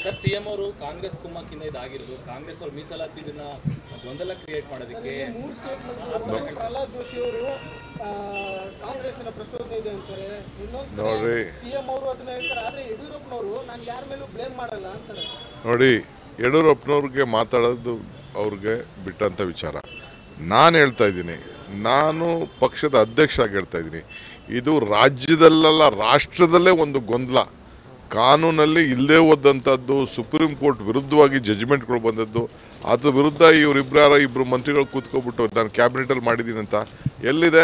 sir CM ಅವರು ಕಾಂಗ್ರೆಸ್ ಕುಮ್ಮಕ್ಕಿಂದ ಇದಾಗಿರೋದು ಕಾಂಗ್ರೆಸ್ ಅವರು ಮೀಸಲಾತಿ ಇದನ್ನ ಗೊಂದಲ ಕ್ರಿಯೇಟ್ ಮಾಡೋದಕ್ಕೆ ಮೂರು ಸ್ಟೇಟ್ಮೆಂಟ್ ಪ್ರಹ್ಲಾದ್ ಜೋಶಿ ಅವರು ಕಾಂಗ್ರೆಸ್ಸಿನ ಪ್ರಚೋದನೆ ಇದೆ ಅಂತಾರೆ ಇನ್ನೊಂದು ನೋಡ್ರಿ ಸಿಎಂ ಅವರು ಅದನ್ನ ಹೇಳ್ತಾರೆ ಆದ್ರೆ ಯಡಿಯೂರಪ್ಪನವರು ನಾನು ಯಾರ ಮೇಲೂ ಬ್ಲೇಮ್ ಮಾಡಲ್ಲ ಅಂತಾರೆ ನೋಡಿ ಯಡಿಯೂರಪ್ಪನವ್ರಿಗೆ ಮಾತಾಡೋದು ಅವ್ರಿಗೆ ಬಿಟ್ಟಂಥ ವಿಚಾರ ನಾನು ಹೇಳ್ತಾ ಇದ್ದೀನಿ ನಾನು ಪಕ್ಷದ ಅಧ್ಯಕ್ಷ ಆಗಿ ಹೇಳ್ತಾ ಇದ್ದೀನಿ ಇದು ರಾಜ್ಯದಲ್ಲೆಲ್ಲ ರಾಷ್ಟ್ರದಲ್ಲೇ ಒಂದು ಗೊಂದಲ ಕಾನೂನಲ್ಲಿ ಇಲ್ಲದೆ ಹೋದಂಥದ್ದು ಸುಪ್ರೀಂ ಕೋರ್ಟ್ ವಿರುದ್ಧವಾಗಿ ಜಜ್ಮೆಂಟ್ಗಳು ಬಂದದ್ದು ಅದ್ರ ವಿರುದ್ಧ ಇವರಿಬ್ಬರು ಯಾರೋ ಇಬ್ಬರು ಮಂತ್ರಿಗಳು ಕೂತ್ಕೊಬಿಟ್ಟು ನಾನು ಕ್ಯಾಬಿನೆಟಲ್ಲಿ ಮಾಡಿದ್ದೀನಿ ಅಂತ ಎಲ್ಲಿದೆ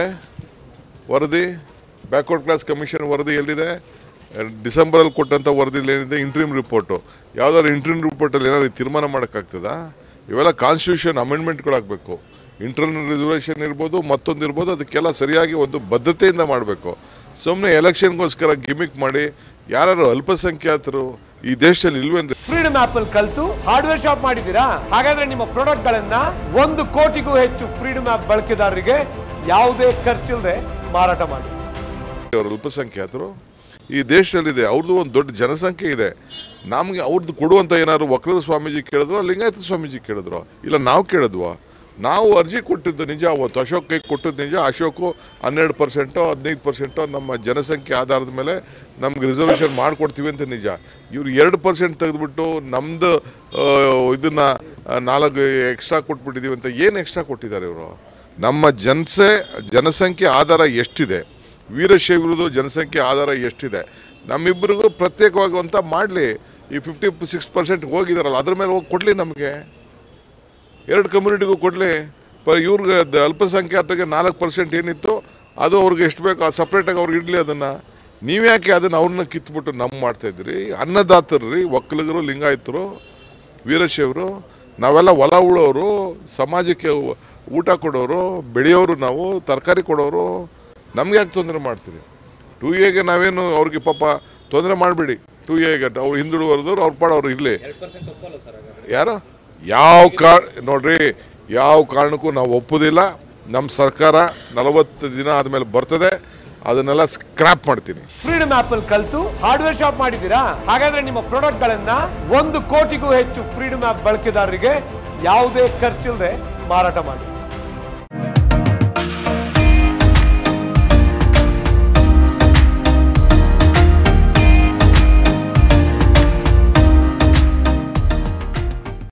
ವರದಿ ಬ್ಯಾಕ್ವರ್ಡ್ ಕ್ಲಾಸ್ ಕಮಿಷನ್ ವರದಿ ಎಲ್ಲಿದೆ ಡಿಸೆಂಬರಲ್ಲಿ ಕೊಟ್ಟಂಥ ವರದಿಲಿ ಏನಿದೆ ಇಂಟ್ರೀಮ್ ರಿಪೋರ್ಟು ಯಾವ್ದಾದ್ರು ಇಂಟ್ರೀಮ್ ರಿಪೋರ್ಟಲ್ಲಿ ಏನಾದ್ರು ತೀರ್ಮಾನ ಮಾಡೋಕ್ಕಾಗ್ತದಾ ಇವೆಲ್ಲ ಕಾನ್ಸ್ಟಿಟ್ಯೂಷನ್ ಅಮೆಂಡ್ಮೆಂಟ್ಗಳಾಗಬೇಕು ಇಂಟರ್ನಲ್ ರಿಸರ್ವೇಷನ್ ಇರ್ಬೋದು ಮತ್ತೊಂದು ಇರ್ಬೋದು ಅದಕ್ಕೆಲ್ಲ ಸರಿಯಾಗಿ ಒಂದು ಬದ್ಧತೆಯಿಂದ ಮಾಡಬೇಕು ಸುಮ್ಮನೆ ಎಲೆಕ್ಷನ್ಗೋಸ್ಕರ ಗಿಮಿಕ್ ಮಾಡಿ ಯಾರು ಅಲ್ಪಸಂಖ್ಯಾತರು ಈ ದೇಶದಲ್ಲಿ ಇಲ್ವೇನ್ರಿ ಫ್ರೀಡಮ್ ಆಪ್ ಅಲ್ಲಿ ಕಲ್ತು ಹಾರ್ಡ್ವೇರ್ ಶಾಪ್ ಮಾಡಿದ್ದೀರಾ ಹಾಗಾದ್ರೆ ನಿಮ್ಮ ಪ್ರಾಡಕ್ಟ್ ಗಳನ್ನ ಒಂದು ಕೋಟಿಗೂ ಹೆಚ್ಚು ಫ್ರೀಡಮ್ ಆಪ್ ಬಳಕೆದಾರರಿಗೆ ಯಾವುದೇ ಖರ್ಚಿಲ್ಲದೆ ಮಾರಾಟ ಮಾಡಿ ಅವರು ಅಲ್ಪಸಂಖ್ಯಾತರು ಈ ದೇಶದಲ್ಲಿದೆ ಅವ್ರದ್ದು ಒಂದು ದೊಡ್ಡ ಜನಸಂಖ್ಯೆ ಇದೆ ನಮಗೆ ಅವ್ರದ್ದು ಕೊಡುವಂಥ ಏನಾದ್ರು ವಕ್ಲರ ಸ್ವಾಮೀಜಿ ಕೇಳಿದ್ರು ಲಿಂಗಾಯತ ಸ್ವಾಮೀಜಿ ಕೇಳಿದ್ರು ಇಲ್ಲ ನಾವು ಕೇಳಿದ್ವಾ ನಾವು ಅರ್ಜಿ ಕೊಟ್ಟಿದ್ದು ನಿಜ ಅವತ್ತು ಅಶೋಕ್ ಕೈ ಕೊಟ್ಟಿದ್ದು ನಿಜ ಅಶೋಕು ಹನ್ನೆರಡು ಪರ್ಸೆಂಟೋ ಹದಿನೈದು ಪರ್ಸೆಂಟೋ ನಮ್ಮ ಜನಸಂಖ್ಯೆ ಆಧಾರದ ಮೇಲೆ ನಮ್ಗೆ ರಿಸರ್ವೇಷನ್ ಮಾಡಿಕೊಡ್ತೀವಿ ಅಂತ ನಿಜ ಇವ್ರು ಎರಡು ಪರ್ಸೆಂಟ್ ತೆಗೆದುಬಿಟ್ಟು ನಮ್ಮದು ಇದನ್ನು ನಾಲ್ಕು ಎಕ್ಸ್ಟ್ರಾ ಕೊಟ್ಬಿಟ್ಟಿದ್ದೀವಿ ಅಂತ ಏನು ಎಕ್ಸ್ಟ್ರಾ ಕೊಟ್ಟಿದ್ದಾರೆ ಇವರು ನಮ್ಮ ಜನಸೆ ಜನಸಂಖ್ಯೆ ಆಧಾರ ಎಷ್ಟಿದೆ ವೀರಶೈವರದು ಜನಸಂಖ್ಯೆ ಆಧಾರ ಎಷ್ಟಿದೆ ನಮ್ಮಿಬ್ಬರಿಗೂ ಪ್ರತ್ಯೇಕವಾಗಿ ಅಂತ ಮಾಡಲಿ ಈ ಫಿಫ್ಟಿ ಸಿಕ್ಸ್ ಪರ್ಸೆಂಟ್ ಹೋಗಿದಾರಲ್ಲ ಅದ್ರ ಮೇಲೆ ಹೋಗಿ ಕೊಡಲಿ ನಮಗೆ ಎರಡು ಕಮ್ಯುನಿಟಿಗೂ ಕೊಡಲಿ ಪ ಇವ್ರಿಗೆ ದ- ಅಲ್ಪಸಂಖ್ಯಾತರಿಗೆ ನಾಲ್ಕು ಪರ್ಸೆಂಟ್ ಏನಿತ್ತು ಅದು ಅವ್ರಿಗೆ ಎಷ್ಟು ಬೇಕು ಆ ಸಪ್ರೇಟಾಗಿ ಅವ್ರಿಗೆ ಇಡಲಿ ಅದನ್ನು ನೀವ್ಯಾಕೆ ಅದನ್ನು ಅವ್ರನ್ನ ಕಿತ್ಬಿಟ್ಟು ನಮ್ಮ ಮಾಡ್ತಾಯಿದ್ರಿ ಅನ್ನದಾತರು ರೀ ಒಕ್ಕಲಿಗರು ಲಿಂಗಾಯತರು ವೀರಶೈವರು ನಾವೆಲ್ಲ ಹೊಲ ಉಳೋರು ಸಮಾಜಕ್ಕೆ ಊ- ಊಟ ಕೊಡೋರು ಬೆಳೆಯೋರು ನಾವು ತರಕಾರಿ ಕೊಡೋರು ನಮ್ಗೆ ಯಾಕೆ ತೊಂದರೆ ಮಾಡ್ತೀರಿ ಟು ಎಗೆ ನಾವೇನು ಅವ್ರಿಗೆ ಪಾಪ ತೊಂದರೆ ಮಾಡಬೇಡಿ ಟು ಎಗೆ ಅವ್ರು ಹಿಂದುಳುವರೆದವ್ರು ಅವ್ರ ಪಾಡು ಅವ್ರು ಇರಲಿ ಎರಡು ಪರ್ಸೆಂಟ್ ಒಪ್ಪಲ್ಲ ಸರ್ ಹಾಗಾದ್ರೆ ಯಾರು ಯಾವ ಕಾರ್ ನೋಡ್ರಿ ಯಾವ ಕಾರಣಕ್ಕೂ ನಾವು ಒಪ್ಪೋದಿಲ್ಲ ನಮ್ಮ ಸರ್ಕಾರ ನಲವತ್ತು ದಿನ ಆದಮೇಲೆ ಬರ್ತದೆ ಅದನ್ನೆಲ್ಲ ಸ್ಕ್ರ್ಯಾಪ್ ಮಾಡ್ತೀನಿ ಫ್ರೀಡಮ್ ಆಪ್ ಅಲ್ಲಿ ಕಲ್ತು ಹಾರ್ಡ್ವೇರ್ ಶಾಪ್ ಮಾಡಿದ್ದೀರಾ ಹಾಗಾದ್ರೆ ನಿಮ್ಮ ಪ್ರಾಡಕ್ಟ್ ಗಳನ್ನ ಒಂದು ಕೋಟಿಗೂ ಹೆಚ್ಚು ಫ್ರೀಡಮ್ ಆಪ್ ಬಳಕೆದಾರರಿಗೆ ಯಾವುದೇ ಖರ್ಚಿಲ್ಲದೆ ಮಾರಾಟ ಮಾಡಿ